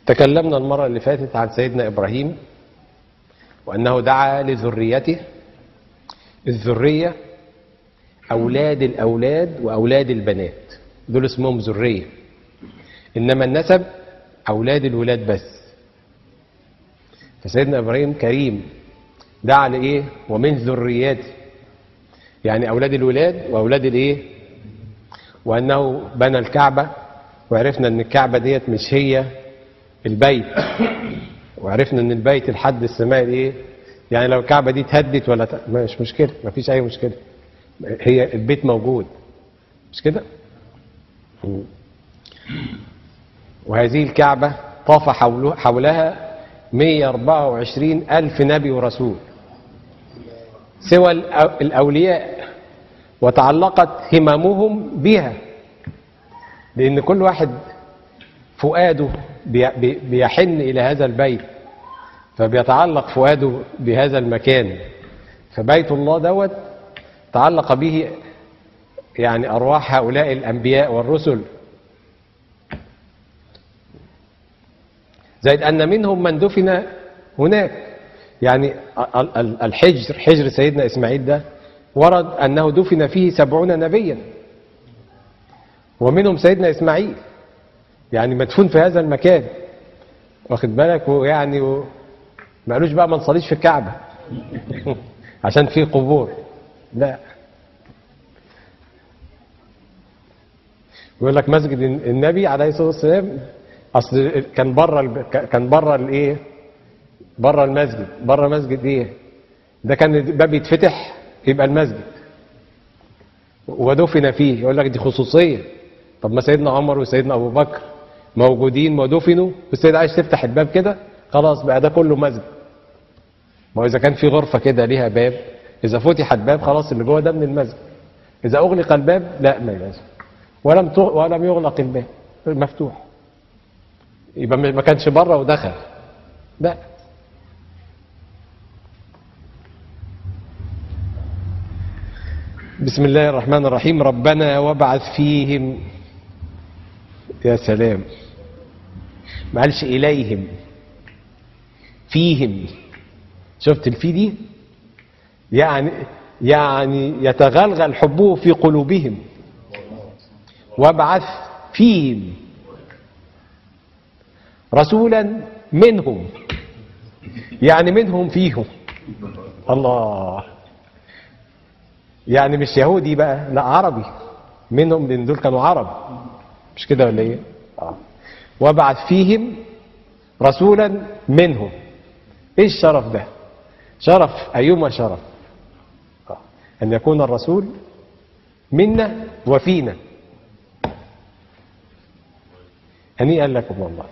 تكلمنا المرة اللي فاتت عن سيدنا إبراهيم وأنه دعا لذريته الذرية أولاد الأولاد وأولاد البنات دول اسمهم ذرية إنما النسب أولاد الولاد بس فسيدنا إبراهيم كريم دعا لإيه ومن ذرياته يعني أولاد الولاد وأولاد الإيه وأنه بنى الكعبة وعرفنا أن الكعبة ديت مش هي البيت وعرفنا أن البيت الحد السماء الإيه يعني لو الكعبة دي اتهدت ولا ت... مش مشكلة ما فيش أي مشكلة هي البيت موجود مش كده وهذه الكعبة طاف حوله حولها 124 ألف نبي ورسول سوى الأولياء وتعلقت هممهم بها لأن كل واحد فؤاده بيحن إلى هذا البيت فبيتعلق فؤاده بهذا المكان فبيت الله دوت تعلق به يعني أرواح هؤلاء الأنبياء والرسل زائد أن منهم من دفن هناك يعني الحجر حجر سيدنا إسماعيل ده ورد أنه دفن فيه سبعون نبيا ومنهم سيدنا إسماعيل يعني مدفون في هذا المكان واخد بالك ويعني و... ما قالوش بقى ما نصليش في الكعبة عشان فيه قبور لا يقول لك مسجد النبي عليه الصلاة والسلام اصل كان بره كان بره الايه بره المسجد بره مسجد ايه ده كان الباب يتفتح يبقى المسجد ودفن فيه يقول لك دي خصوصيه طب ما سيدنا عمر وسيدنا ابو بكر موجودين ودفنوا والسيد عايز تفتح الباب كده خلاص بقى ده كله مسجد ما اذا كان في غرفه كده ليها باب اذا فتح الباب خلاص اللي جوه ده من المسجد اذا اغلق الباب لا ما لازم ولم ولم يغلق الباب مفتوح يبقى ما كانش بره ودخل لا بسم الله الرحمن الرحيم ربنا وابعث فيهم يا سلام ما قالش إليهم فيهم شفت الفي دي يعني يعني يتغلغل حبه في قلوبهم وابعث فيهم رسولا منهم يعني منهم فيهم الله يعني مش يهودي بقى لا عربي منهم لان دول كانوا عرب مش كده ولا ايه آه. وابعث فيهم رسولا منهم ايه الشرف ده شرف ايما شرف آه. ان يكون الرسول منا وفينا هنيئا لكم والله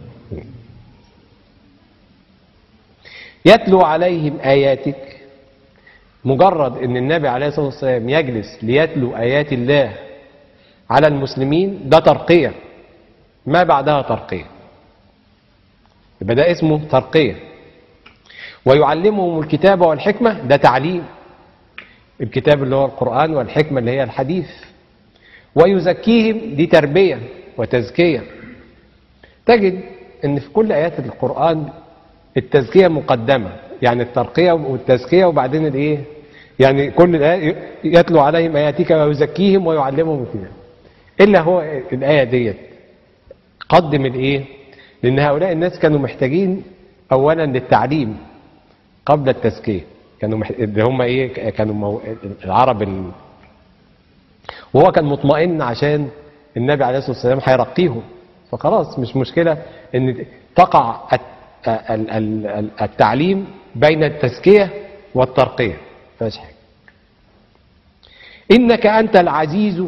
يتلو عليهم آياتك مجرد ان النبي عليه الصلاة والسلام يجلس ليتلو آيات الله على المسلمين ده ترقية ما بعدها ترقية يبقى ده اسمه ترقية ويعلمهم الكتاب والحكمة ده تعليم الكتاب اللي هو القرآن والحكمة اللي هي الحديث ويزكيهم دي تربية وتزكية تجد ان في كل آيات القرآن التزكية مقدمة يعني الترقية والتزكية وبعدين الايه يعني كل الآية يتلو عليهم آياتك ويزكيهم ويعلمهم الكتاب إلا هو الآية ديت قدم الايه لأن هؤلاء الناس كانوا محتاجين أولا للتعليم قبل التزكية كانوا مح... اللي هم ايه كانوا مو... العرب ال... وهو كان مطمئن عشان النبي عليه الصلاة والسلام هيرقيهم فخلاص مش مشكلة ان تقع التعليم بين التزكية والترقية فاش حاجة إنك أنت العزيز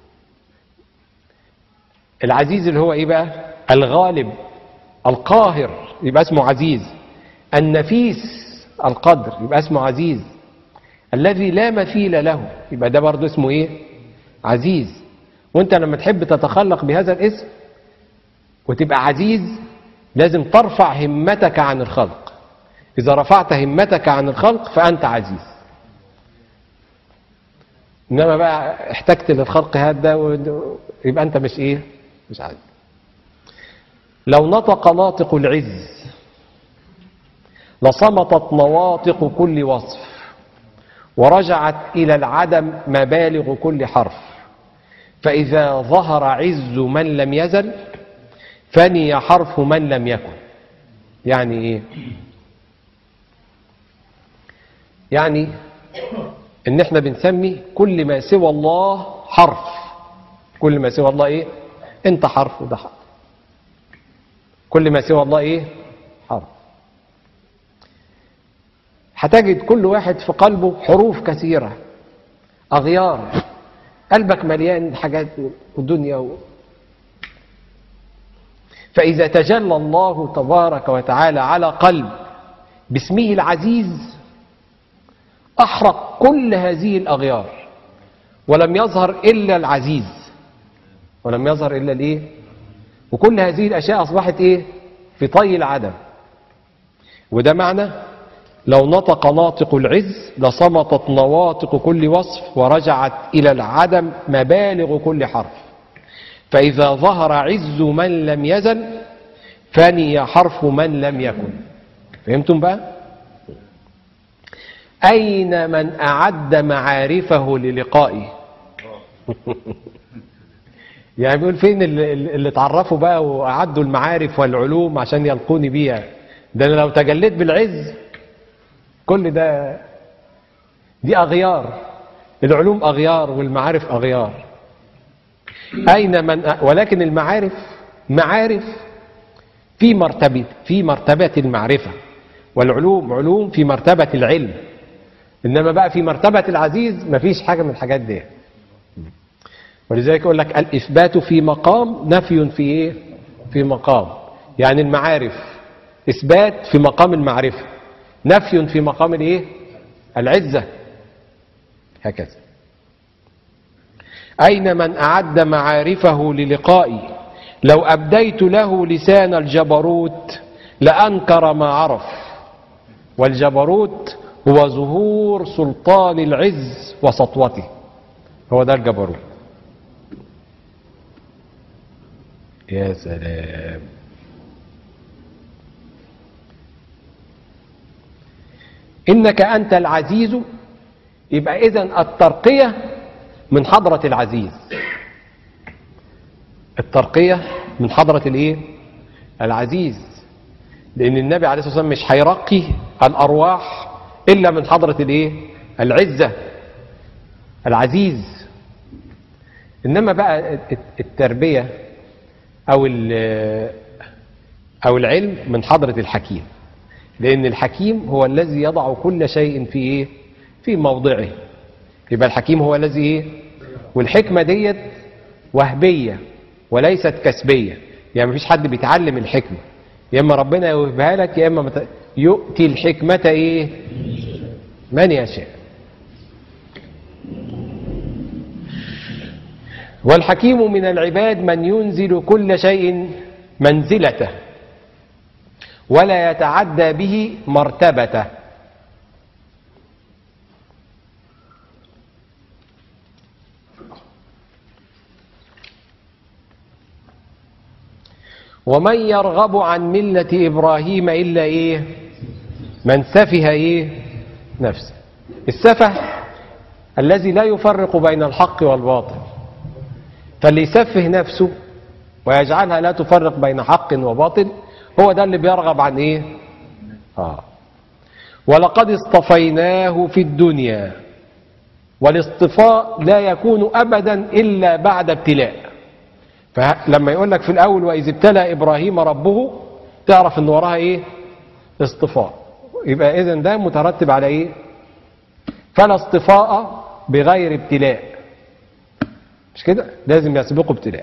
العزيز اللي هو إيه بقى الغالب القاهر يبقى اسمه عزيز النفيس القدر يبقى اسمه عزيز الذي لا مثيل له يبقى ده برضه اسمه إيه عزيز وانت لما تحب تتخلق بهذا الاسم وتبقى عزيز لازم ترفع همتك عن الخلق إذا رفعت همتك عن الخلق فأنت عزيز إنما بقى احتجت للخلق هذا يبقى أنت مش إيه مش عزيز لو نطق ناطق العز لصمتت نواطق كل وصف ورجعت إلى العدم مبالغ كل حرف فإذا ظهر عز من لم يزل فني حرف من لم يكن يعني إيه يعني ان احنا بنسمي كل ما سوى الله حرف كل ما سوى الله ايه انت حرف وده حرف كل ما سوى الله ايه حرف هتجد كل واحد في قلبه حروف كثيرة أغيار قلبك مليان حاجات ودنيا و... فإذا تجلى الله تبارك وتعالى على قلب باسمه العزيز أحرق كل هذه الأغيار ولم يظهر إلا العزيز ولم يظهر إلا الإيه وكل هذه الأشياء أصبحت إيه في طي العدم وده معنى لو نطق ناطق العز لصمتت نواطق كل وصف ورجعت إلى العدم مبالغ كل حرف فإذا ظهر عز من لم يزل فني حرف من لم يكن فهمتم بقى أين من أعد معارفه للقائي يعني بيقول فين اللي, اللي اتعرفوا بقى وأعدوا المعارف والعلوم عشان يلقوني بيها ده أنا لو تجليت بالعز كل ده دي أغيار العلوم أغيار والمعارف أغيار أين من أ... ولكن المعارف معارف في مرتبة في مرتبة المعرفة والعلوم علوم في مرتبة العلم إنما بقى في مرتبة العزيز مفيش حاجة من الحاجات دي ولذلك يقول لك الإثبات في مقام نفي في إيه؟ في مقام يعني المعارف إثبات في مقام المعرفة نفي في مقام الإيه؟ العزة هكذا أين من أعد معارفه للقائي لو أبديت له لسان الجبروت لأنكر ما عرف والجبروت هو ظهور سلطان العز وسطوته هو ده الجبروت يا سلام إنك أنت العزيز يبقى إذن الترقية من حضرة العزيز الترقية من حضرة الإيه؟ العزيز لأن النبي عليه الصلاة والسلام مش هيرقي الأرواح إلا من حضرة الإيه؟ العزة العزيز إنما بقى التربية أو أو العلم من حضرة الحكيم لأن الحكيم هو الذي يضع كل شيء في إيه؟ في موضعه يبقى الحكيم هو الذي إيه؟ والحكمة ديت وهبية وليست كسبية يعني مفيش حد بيتعلم الحكمة يا إما ربنا يوهبها لك يا إما مت... يؤتي الحكمة إيه؟ من يشاء والحكيم من العباد من ينزل كل شيء منزلته ولا يتعدى به مرتبته ومن يرغب عن ملة إبراهيم إلا إيه من سفه إيه نفسه السفه الذي لا يفرق بين الحق والباطل فاللي يسفه نفسه ويجعلها لا تفرق بين حق وباطل هو ده اللي بيرغب عن ايه آه. ولقد اصطفيناه في الدنيا والاصطفاء لا يكون ابدا الا بعد ابتلاء فلما يقول لك في الاول واذ ابتلى ابراهيم ربه تعرف ان وراها ايه اصطفاء يبقى اذا ده مترتب على ايه فلا اصطفاء بغير ابتلاء مش كده لازم يسبقه ابتلاء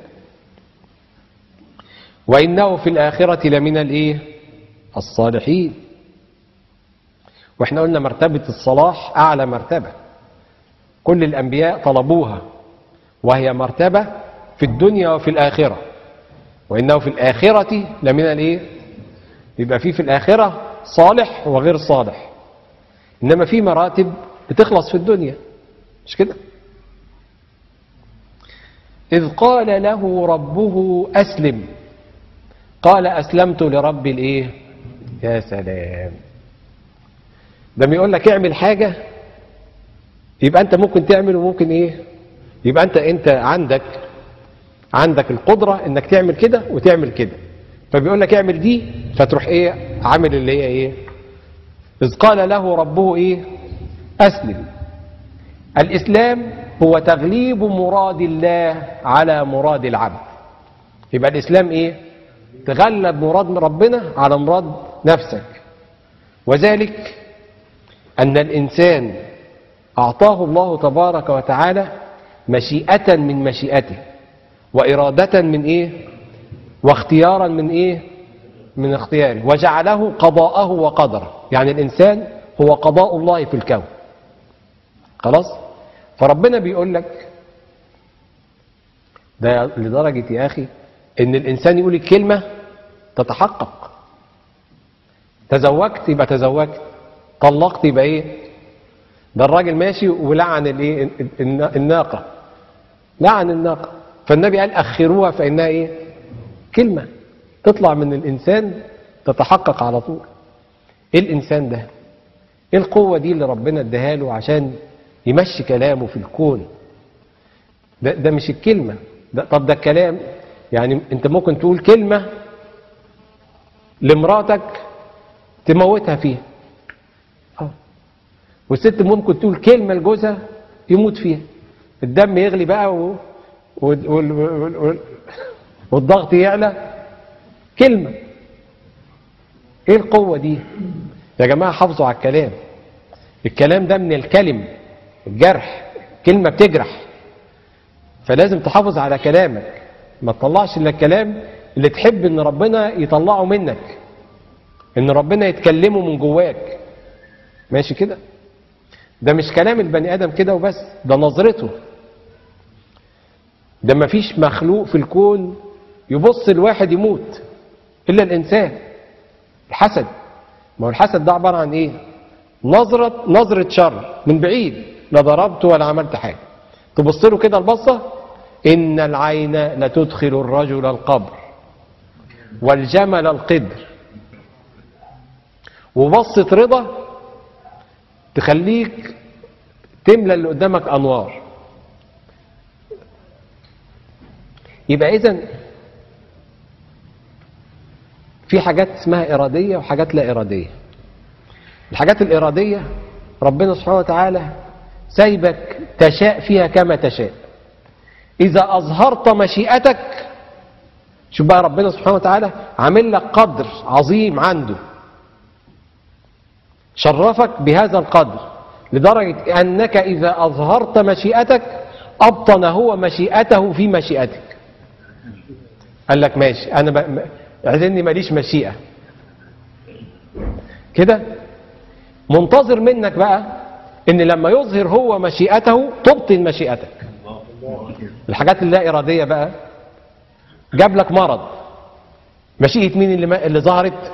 وإنه في الآخرة لمن الإيه الصالحين وإحنا قلنا مرتبة الصلاح أعلى مرتبة كل الأنبياء طلبوها وهي مرتبة في الدنيا وفي الآخرة وإنه في الآخرة لمن الإيه يبقى في في الآخرة صالح وغير صالح إنما في مراتب بتخلص في الدنيا مش كده إذ قال له ربه أسلم قال أسلمت لرب الإيه يا سلام ده بيقول لك اعمل حاجة يبقى أنت ممكن تعمل وممكن إيه يبقى أنت أنت عندك عندك القدرة إنك تعمل كده وتعمل كده فبيقول لك اعمل دي فتروح إيه عامل اللي هي إيه إذ قال له ربه إيه أسلم الإسلام هو تغليب مراد الله على مراد العبد يبقى الإسلام إيه تغلب مراد ربنا على مراد نفسك وذلك أن الإنسان أعطاه الله تبارك وتعالى مشيئة من مشيئته وإرادة من إيه واختيارا من إيه من اختياره وجعله قضاءه وقدره يعني الإنسان هو قضاء الله في الكون خلاص فربنا بيقول لك ده لدرجة يا أخي إن الإنسان يقول الكلمة تتحقق تزوجت يبقى تزوجت طلقت يبقى إيه ده الراجل ماشي ولعن الإيه الناقة لعن الناقة فالنبي قال أخروها فإنها إيه كلمة تطلع من الإنسان تتحقق على طول إيه الإنسان ده إيه القوة دي اللي ربنا اداها له عشان يمشي كلامه في الكون ده, ده مش الكلمة ده طب ده الكلام يعني انت ممكن تقول كلمة لمراتك تموتها فيها اه والست ممكن تقول كلمة لجوزها يموت فيها الدم يغلي بقى و... وال... وال... وال... والضغط يعلى كلمة ايه القوة دي يا جماعة حافظوا على الكلام الكلام ده من الكلم الجرح كلمة بتجرح فلازم تحافظ على كلامك ما تطلعش الا الكلام اللي تحب ان ربنا يطلعه منك ان ربنا يتكلمه من جواك ماشي كده ده مش كلام البني ادم كده وبس ده نظرته ده ما فيش مخلوق في الكون يبص الواحد يموت الا الانسان الحسد ما هو الحسد ده عباره عن ايه نظره نظره شر من بعيد لا ضربت ولا عملت حاجه تبص له كده البصه إن العين لتدخل الرجل القبر والجمل القدر وبصة رضا تخليك تملى اللي قدامك أنوار يبقى إذن في حاجات اسمها إرادية وحاجات لا إرادية الحاجات الإرادية ربنا سبحانه وتعالى سايبك تشاء فيها كما تشاء إذا أظهرت مشيئتك شوف بقى ربنا سبحانه وتعالى عامل لك قدر عظيم عنده شرفك بهذا القدر لدرجة أنك إذا أظهرت مشيئتك أبطن هو مشيئته في مشيئتك قال لك ماشي أنا ب... عايزني ماليش مشيئة كده منتظر منك بقى ان لما يظهر هو مشيئته تبطن مشيئتك الحاجات اللا إرادية بقى جاب لك مرض مشيئة مين اللي, ما اللي ظهرت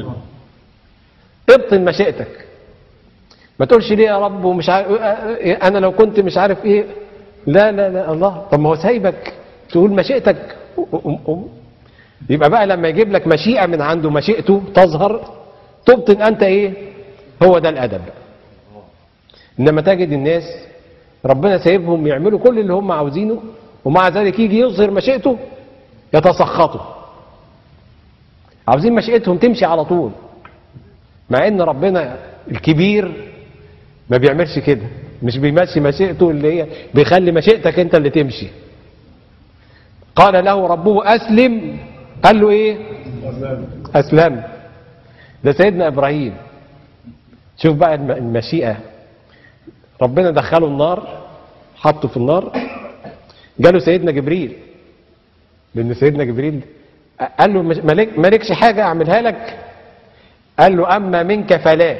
ابطن مشيئتك ما تقولش ليه يا رب ومش عارف انا لو كنت مش عارف ايه لا لا لا الله طب ما هو سايبك تقول مشيئتك يبقى بقى لما يجيب لك مشيئة من عنده مشيئته تظهر تبطن انت ايه هو ده الادب انما تجد الناس ربنا سايبهم يعملوا كل اللي هم عاوزينه ومع ذلك يجي يظهر مشيئته يتسخطوا عاوزين مشيئتهم تمشي على طول مع ان ربنا الكبير ما بيعملش كده مش بيمشي مشيئته اللي هي بيخلي مشيئتك انت اللي تمشي قال له ربه اسلم قال له ايه اسلم ده سيدنا ابراهيم شوف بقى المشيئه ربنا دخله النار حطه في النار جاله سيدنا جبريل لان سيدنا جبريل قال له مالك مالكش حاجه اعملها لك قال له اما منك فلا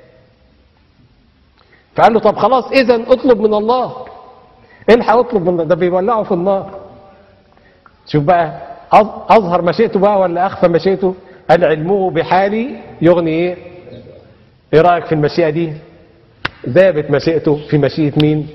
فقال له طب خلاص اذا اطلب من الله الحق اطلب من ده بيولعه في النار شوف بقى اظهر مشيئته بقى ولا اخفى مشيئته قال علمه بحالي يغني ايه ايه رايك في المشيئه دي ذابت مشيئته في مشيئه مين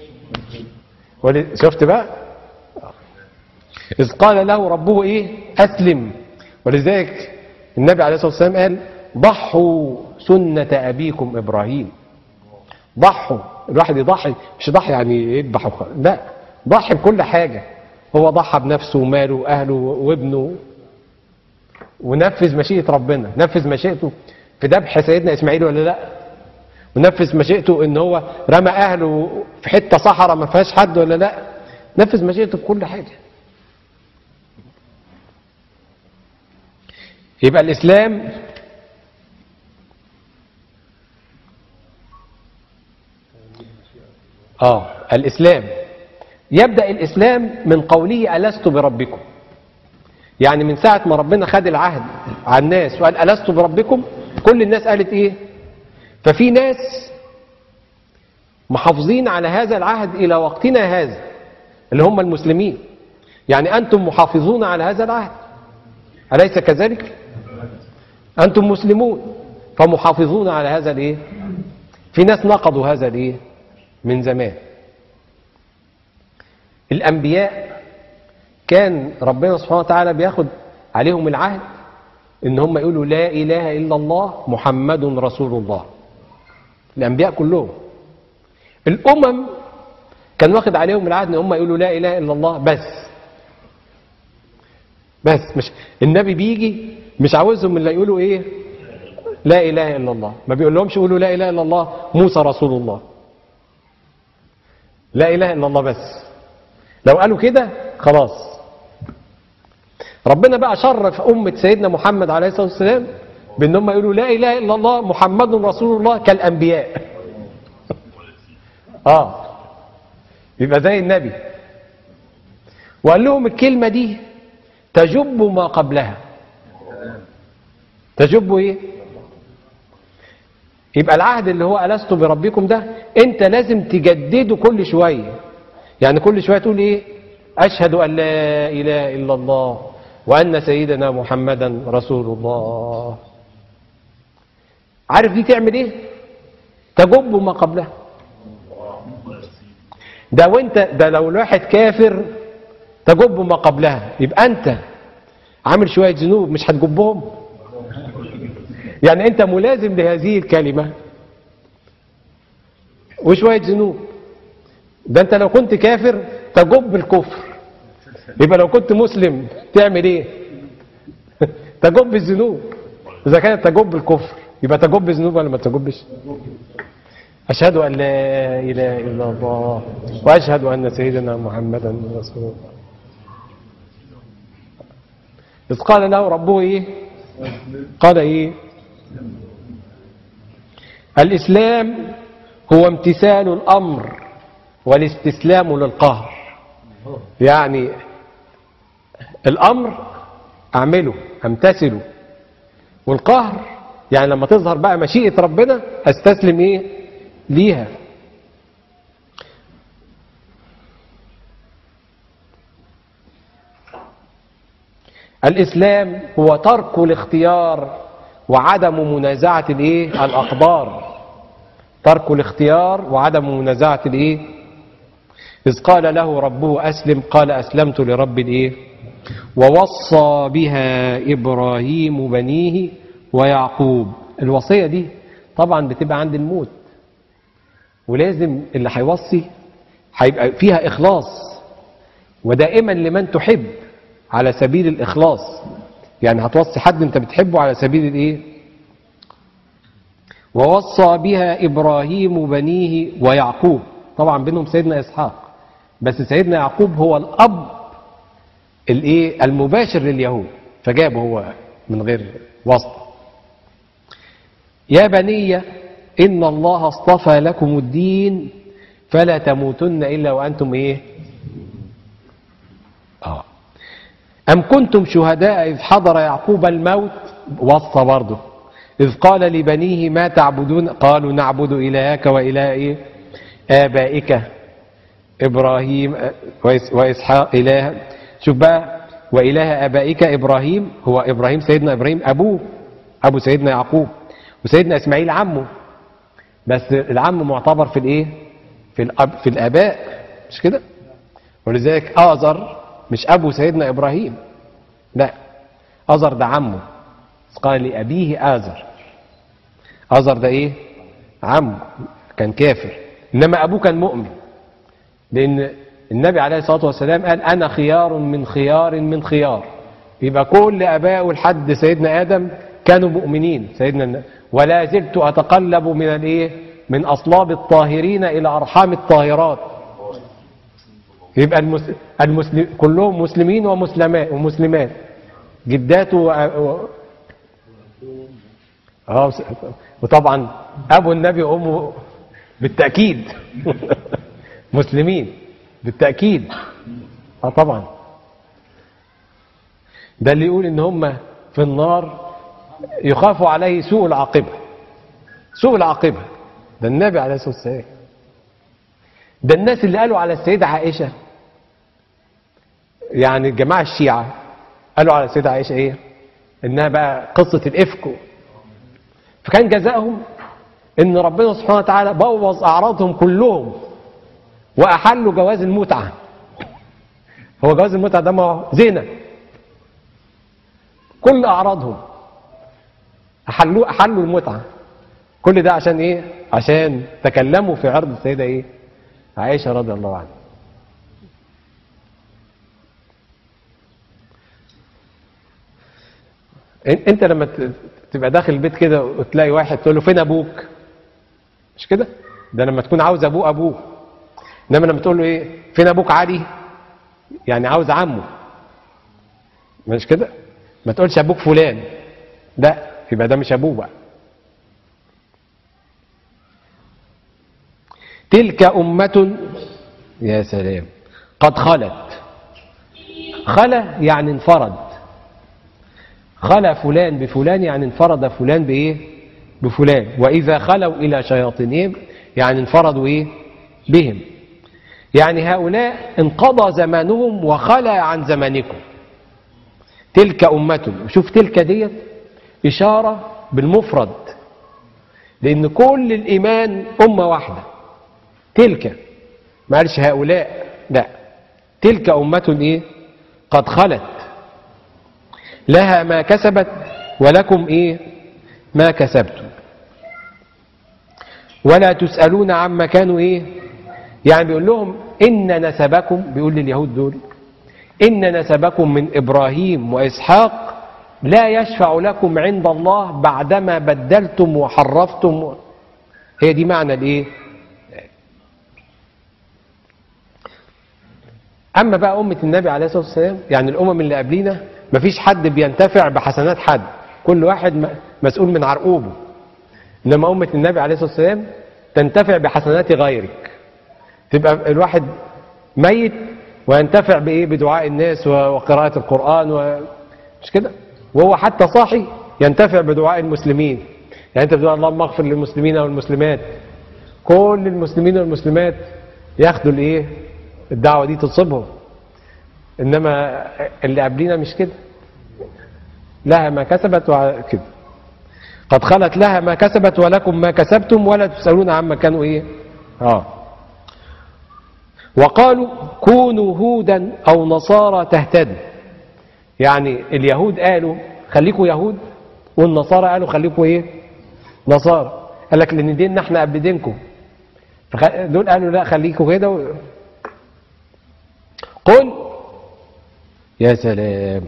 شفت بقى إذ قال له ربه إيه أسلم ولذلك النبي عليه الصلاة والسلام قال ضحوا سنة أبيكم إبراهيم ضحوا الواحد يضحي مش يضحي يعني يذبح وخ- لا ضحي بكل حاجة هو ضحى بنفسه وماله وأهله وابنه ونفذ مشيئة ربنا نفذ مشيئته في ذبح سيدنا إسماعيل ولا لا ونفذ مشيئته ان هو رمى اهله في حته صحراء ما فيهاش حد ولا لا نفذ مشيئته بكل حاجه يبقى الاسلام اه الاسلام يبدا الاسلام من قوله الست بربكم يعني من ساعه ما ربنا خد العهد على الناس وقال الست بربكم كل الناس قالت ايه ففي ناس محافظين على هذا العهد إلى وقتنا هذا اللي هم المسلمين يعني أنتم محافظون على هذا العهد أليس كذلك؟ أنتم مسلمون فمحافظون على هذا الإيه؟ في ناس نقضوا هذا الإيه؟ من زمان الأنبياء كان ربنا سبحانه وتعالى بياخد عليهم العهد إن هم يقولوا لا إله إلا الله محمد رسول الله الأنبياء كلهم الأمم كان واخد عليهم العهد ان هم يقولوا لا إله إلا الله بس بس مش النبي بيجي مش عاوزهم اللي يقولوا إيه لا إله إلا الله ما بيقول لهمش يقولوا لا إله إلا الله موسى رسول الله لا إله إلا الله بس لو قالوا كده خلاص ربنا بقى شرف أمة سيدنا محمد عليه الصلاة والسلام بأن هم يقولوا لا إله إلا الله محمد رسول الله كالأنبياء آه يبقى زي النبي وقال لهم الكلمة دي تجب ما قبلها تجب ايه يبقى العهد اللي هو ألست بربكم ده انت لازم تجدده كل شوية يعني كل شوية تقول ايه أشهد أن لا إله إلا الله وأن سيدنا محمدا رسول الله عارف دي تعمل ايه تجب ما قبلها ده وانت ده لو الواحد كافر تجب ما قبلها يبقى انت عامل شوية ذنوب مش هتجبهم يعني انت ملازم لهذه الكلمة وشوية ذنوب ده انت لو كنت كافر تجب الكفر يبقى لو كنت مسلم تعمل ايه تجب الذنوب اذا كانت تجب الكفر يبقى تجب الذنوب ولا ما تجبش أشهد أن لا إله إلا الله وأشهد أن سيدنا محمدا رسول الله إذ قال له ربه إيه قال إيه الإسلام هو امتثال الأمر والاستسلام للقهر يعني الأمر أعمله أمتثله والقهر يعني لما تظهر بقى مشيئة ربنا أستسلم إيه ليها الإسلام هو ترك الاختيار وعدم منازعة الايه الأقدار ترك الاختيار وعدم منازعة الايه إذ قال له ربه أسلم قال أسلمت لرب الايه ووصى بها إبراهيم بنيه ويعقوب الوصية دي طبعا بتبقى عند الموت ولازم اللي هيوصي هيبقى فيها إخلاص ودائما لمن تحب على سبيل الإخلاص يعني هتوصي حد انت بتحبه على سبيل الايه ووصى بها إبراهيم بنيه ويعقوب طبعا بينهم سيدنا إسحاق بس سيدنا يعقوب هو الأب الايه المباشر لليهود فجابه هو من غير واسطة يا بني إن الله اصطفى لكم الدين فلا تموتن إلا وأنتم إيه آه. أم كنتم شهداء إذ حضر يعقوب الموت وصى برضه إذ قال لبنيه ما تعبدون قالوا نعبد إلهك وإله إيه؟ آبائك إبراهيم وإسحاق إله شوف بقى وإله آبائك إبراهيم هو إبراهيم سيدنا إبراهيم أبوه أبو سيدنا يعقوب وسيدنا إسماعيل عمه بس العم معتبر في الإيه في الأب في الآباء مش كده ولذلك آزر مش أبو سيدنا إبراهيم لا أزر ده عمه قال لأبيه آزر أزر ده إيه عمه كان كافر إنما أبوه كان مؤمن لأن النبي عليه الصلاة والسلام قال أنا خيار من خيار من خيار يبقى كل أبائه لحد سيدنا آدم كانوا مؤمنين سيدنا النبي. ولا زلت أتقلب من الإيه من أصلاب الطاهرين إلى أرحام الطاهرات يبقى المسلم, المسلم كلهم مسلمين ومسلمات ومسلمات جداته و... و... اه س- وطبعا ابو النبي وامه بالتاكيد مسلمين بالتاكيد اه طبعا ده اللي يقول ان هم في النار يخاف عليه سوء العاقبه سوء العاقبه ده النبي عليه الصلاه والسلام ده الناس اللي قالوا على السيدة عائشة يعني الجماعة الشيعة قالوا على السيدة عائشة ايه انها بقى قصة الافك فكان جزاؤهم ان ربنا سبحانه وتعالى بوظ اعراضهم كلهم واحلوا جواز المتعة هو جواز المتعة ده ما هو زنا كل اعراضهم احلوا احلوا المتعة كل ده عشان ايه عشان تكلموا في عرض السيدة ايه عائشة رضي الله عنها إن- انت لما ت- تبقى داخل البيت كده وتلاقي واحد تقول له فين ابوك مش كده ده لما تكون عاوز ابوه ابوه انما لما تقول له ايه فين ابوك علي يعني عاوز عمه مش كده ما تقولش ابوك فلان لا يبقى ده مش ابوه بقى تلك أمة يا سلام قد خلت خلى يعني انفرد خلى فلان بفلان يعني انفرد فلان بإيه بفلان وإذا خلوا إلى شياطينهم يعني انفردوا إيه بهم يعني هؤلاء انقضى زمانهم وخلى عن زمانكم تلك أمة شوف تلك ديت إشارة بالمفرد لأن كل الإيمان أمة واحدة تلك ما قالش هؤلاء لا تلك أمة إيه قد خلت لها ما كسبت ولكم إيه ما كسبتم ولا تسألون عما كانوا إيه يعني بيقول لهم إن نسبكم بيقول لليهود دول إن نسبكم من إبراهيم وإسحاق لا يشفع لكم عند الله بعدما بدلتم وحرفتم هي دي معنى الإيه أما بقى أمة النبي عليه الصلاة والسلام يعني الأمم اللي قبلينا مفيش حد بينتفع بحسنات حد كل واحد م- مسؤول من عرقوبه إنما أمة النبي عليه الصلاة والسلام تنتفع بحسنات غيرك تبقى الواحد ميت وينتفع بإيه بدعاء الناس و- وقراءة القرآن و... مش كده وهو حتى صاحي ينتفع بدعاء المسلمين يعني أنت بتقول اللهم اغفر للمسلمين والمسلمات كل المسلمين والمسلمات ياخدوا الايه الدعوه دي تصيبهم انما اللي قبلينا مش كده لها ما كسبت وكده قد خلت لها ما كسبت ولكم ما كسبتم ولا تسالون عما كانوا ايه اه وقالوا كونوا هودا او نصارى تهتدوا يعني اليهود قالوا خليكوا يهود والنصارى قالوا خليكوا ايه نصارى قال لك لان ديننا احنا قبل دينكم فخ- دول قالوا لا خليكوا كده و... قل يا سلام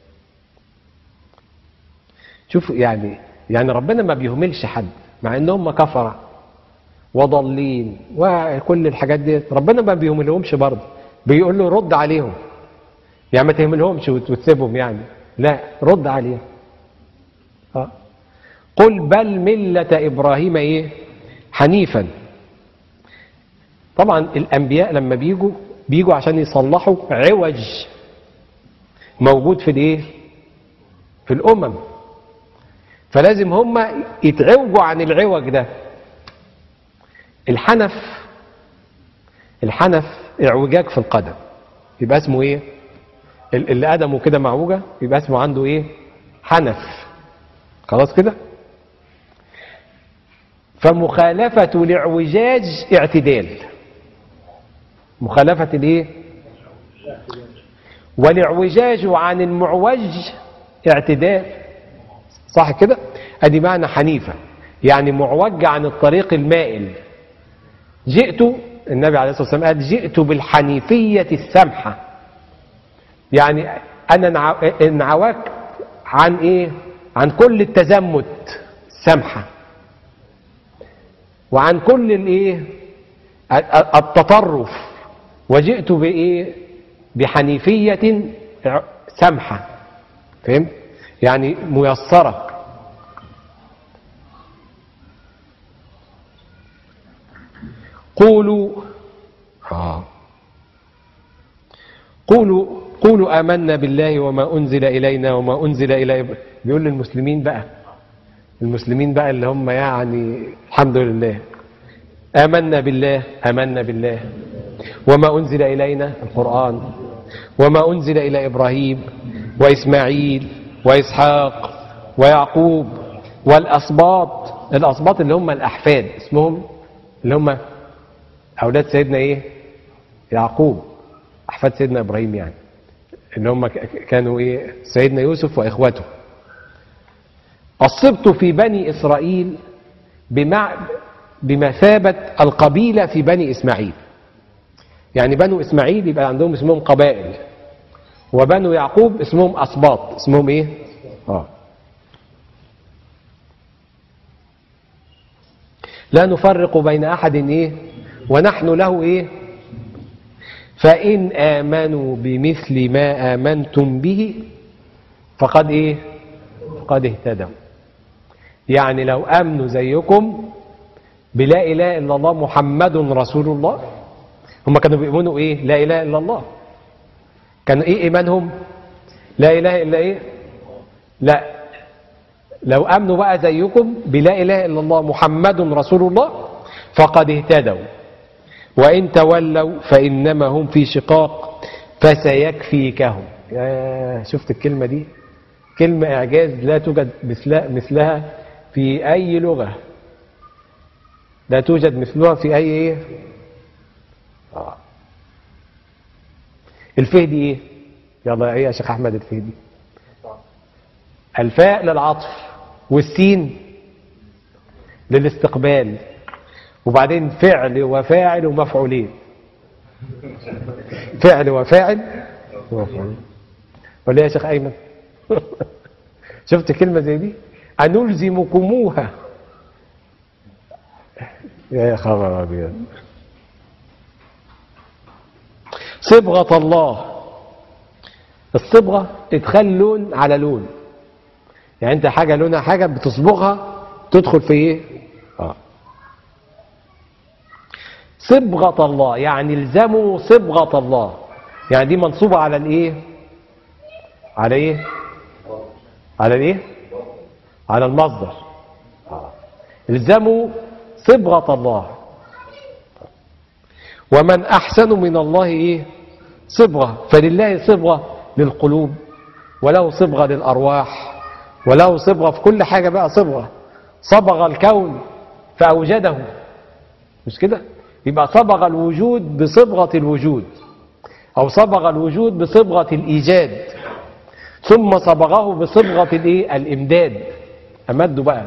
شوف يعني يعني ربنا ما بيهملش حد مع ان هم كفره وضالين وكل الحاجات دي ربنا ما بيهملهمش برضه بيقول له رد عليهم يعني ما تهملهمش وت- وتسيبهم يعني لا رد عليهم اه قل بل ملة إبراهيم إيه حنيفا طبعا الأنبياء لما بيجوا بيجوا عشان يصلحوا عوج موجود في الإيه في الأمم فلازم هم يتعوجوا عن العوج ده الحنف الحنف اعوجاج في القدم يبقى اسمه ايه ال- اللي قدمه كده معوجة يبقى اسمه عنده ايه حنف خلاص كده فمخالفة الاعوجاج اعتدال مخالفة الايه والاعوجاج عن المعوج اعتدال صح كده ادي معنى حنيفة يعني معوج عن الطريق المائل جئت النبي عليه الصلاة والسلام قال جئت بالحنيفية السمحة يعني انا انع- انعوجت عن ايه عن كل التزمت السمحة وعن كل الايه ال- التطرف وجئت بايه بحنيفية سمحة فهمت يعني ميسرة قولوا آه. قولوا قولوا آمنا بالله وما أنزل إلينا وما أنزل إلى إب- بيقول للمسلمين بقى المسلمين بقى اللي هم يعني الحمد لله آمنا بالله آمنا بالله وما أنزل إلينا القرآن وما أنزل إلى إبراهيم وإسماعيل وإسحاق ويعقوب والأسباط الأسباط اللي هم الأحفاد اسمهم اللي هم أولاد سيدنا إيه يعقوب أحفاد سيدنا إبراهيم يعني اللي هم ك- كانوا إيه سيدنا يوسف وإخوته السبط في بني إسرائيل بمع بمثابة القبيلة في بني إسماعيل يعني بنو إسماعيل يبقى عندهم اسمهم قبائل وبنو يعقوب اسمهم أسباط اسمهم إيه؟ آه. لا نفرق بين أحد إيه؟ ونحن له إيه؟ فإن آمنوا بمثل ما آمنتم به فقد إيه؟ قد اهتدوا يعني لو آمنوا زيكم بلا إله إلا الله محمد رسول الله هم كانوا بيؤمنوا إيه لا إله إلا الله كان إيه إيمانهم لا إله إلا إيه لا لو أمنوا بقى زيكم بلا إله إلا الله محمد رسول الله فقد اهتدوا وإن تولوا فإنما هم في شقاق فسيكفيكهم يا شفت الكلمة دي كلمة إعجاز لا توجد مثلها, مثلها في أي لغة لا توجد مثلها في أي إيه آه. الفهدي إيه يلا إيه يا شيخ أحمد الفهدي الفاء للعطف والسين للاستقبال وبعدين فعل وفاعل ومفعولين فعل وفاعل ومفعولين ولا إيه يا شيخ أيمن شفت كلمة زي دي أنلزمكموها يا خبر أبيض صبغة الله الصبغة ادخال لون على لون يعني انت حاجة لونها حاجة بتصبغها تدخل في ايه آه. صبغة الله يعني الزموا صبغة الله يعني دي منصوبة على الايه على ايه على الايه على المصدر آه. الزموا صبغة الله ومن أحسن من الله إيه صبغة فلله صبغة للقلوب وله صبغة للأرواح وله صبغة في كل حاجة بقى صبغة صبغ الكون فأوجده مش كده يبقى صبغ الوجود بصبغة الوجود أو صبغ الوجود بصبغة الإيجاد ثم صبغه بصبغة الإيه الإمداد أمده بقى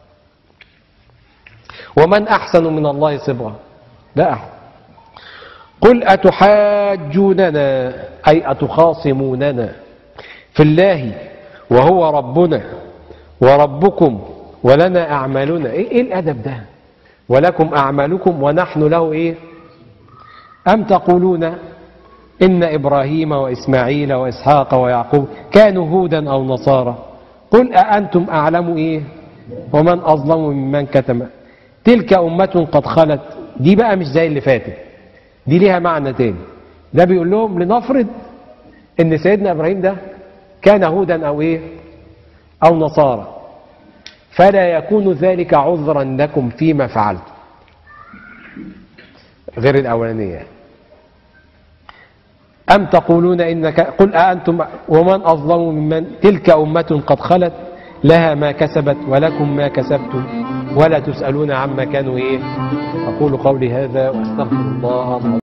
ومن أحسن من الله صبغة لا أحد قل أتحاجوننا أي أتخاصموننا في الله وهو ربنا وربكم ولنا أعمالنا إيه, إيه الأدب ده ولكم أعمالكم ونحن له إيه أم تقولون إن إبراهيم وإسماعيل وإسحاق ويعقوب كانوا هودا أو نصارى قل أأنتم أعلم إيه ومن أظلم ممن كتم تلك أمة قد خلت دي بقى مش زي اللي فاتت دي ليها معنى تاني ده بيقول لهم لنفرض ان سيدنا ابراهيم ده كان هودا او ايه او نصارى فلا يكون ذلك عذرا لكم فيما فعلتم غير الاولانيه ام تقولون انك قل أأنتم ومن اظلم ممن تلك امه قد خلت لها ما كسبت ولكم ما كسبتم ولا تسالون عما كانوا ايه اقول قولي هذا واستغفر الله العظيم